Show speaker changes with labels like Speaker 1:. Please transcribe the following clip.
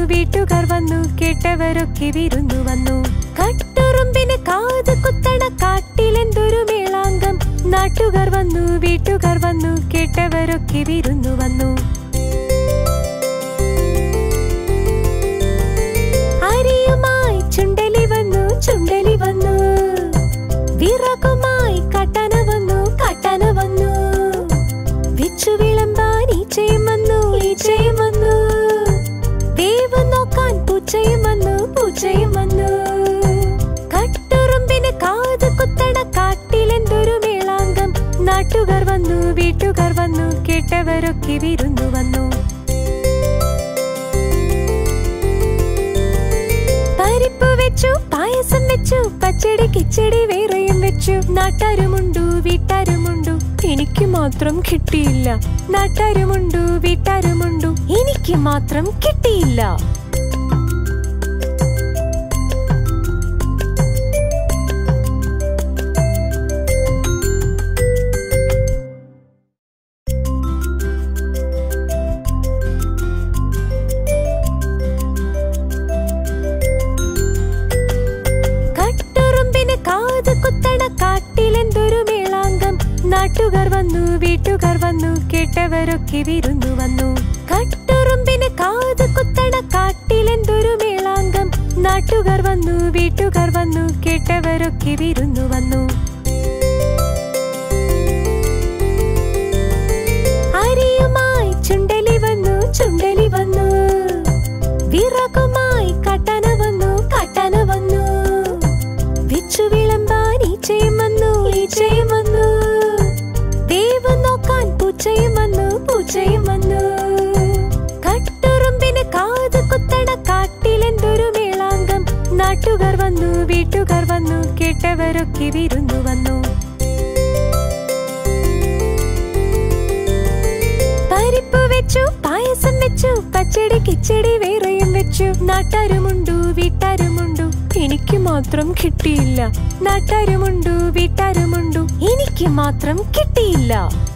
Speaker 1: വീട്ടുകാർ വന്നു കേട്ടവരൊക്കെ വിരുന്നു വന്നു കട്ടുറുമ്പിന് കാത് കുത്തണ കാട്ടിലെന്തൊരു മേളാങ്കം നാട്ടുകാർ വന്നു വീട്ടുകാർ വന്നു കേട്ടവരൊക്കെ വിരുന്നു വന്നു അരിയുമായി ചുണ്ടലി വന്നു ചുണ്ടലി വന്നു വിറകുമായി കട്ടന വന്നു കട്ടന വന്നു വിച്ചു വിളമ്പാൻ ഈച്ചയും വന്നു ഈച്ചയും വന്നു വേവ് നോക്കാൻ പൂച്ചയും വന്നു പൂച്ചയും വന്നു കട്ടുറുമ്പിന് കാത് കുത്തണ കാട്ടിലെന്തൊരു മേളാങ്കം നാട്ടുകാർ വന്നു വീട്ടുകാർ വന്നു കേട്ടവരൊക്കെ വിരുന്നു വന്നു പരിപ്പ് വെച്ചു പായസം വെച്ചു പച്ചടി കിച്ചടി വേറെയും വെച്ചു നാട്ടാരുമുണ്ടു വീട്ടാരുമുണ്ടു എനിക്ക് മാത്രം കിട്ടിയില്ല നാട്ടാരുമുണ്ടു വീട്ടാരുമുണ്ടു എനിക്ക് മാത്രം കിട്ടിയില്ല കട്ടുറുമ്പിന് കാത് കുത്തണ കാട്ടിലെന്തൊരു മേളാങ്കം നാട്ടുകാർ വന്നു വീട്ടുകാർ വന്നു കേട്ടവരൊക്കെ വിരുന്നു വന്നു കട്ടുറുമ്പിന് കാത് കുത്തണ കാട്ടിലെന്തൊരു മേളാങ്കം നാട്ടുകാർ വന്നു വീട്ടുകാർ വന്നു കേട്ടവരൊക്കെ വിരുന്നു വന്നു അരിയുമായി ചുണ്ടലി വന്നു ചുണ്ടലി വന്നു വിറകുമായി കട്ടന വന്നു കട്ടന വന്നു വിച്ചു വിളമ്പാൻ ഈച്ചയും വന്നു ഈച്ചയും വന്നു വേവ് നോക്കാൻ പൂച്ചയും വന്നു പൂച്ചയും വന്നു കട്ടുറുമ്പിന് കാത് കുത്തണ കാട്ടിലെന്തൊരു മേളാങ്കം നാട്ടുകാർ വന്നു വീട്ടുകാർ വന്നു കേട്ടവരൊക്കെ വിരുന്നു വന്നു പരിപ്പ് വെച്ചു പായസം വെച്ചു പച്ചടി കിച്ചടി വേറെയും വെച്ചു നാട്ടാരുമുണ്ടു വീട്ടാരുമുണ്ടു എനിക്ക് മാത്രം കിട്ടിയില്ല നാട്ടാരുമുണ്ടു വീട്ടാരുമുണ്ടു എനിക്ക് മാത്രം കിട്ടിയില്ല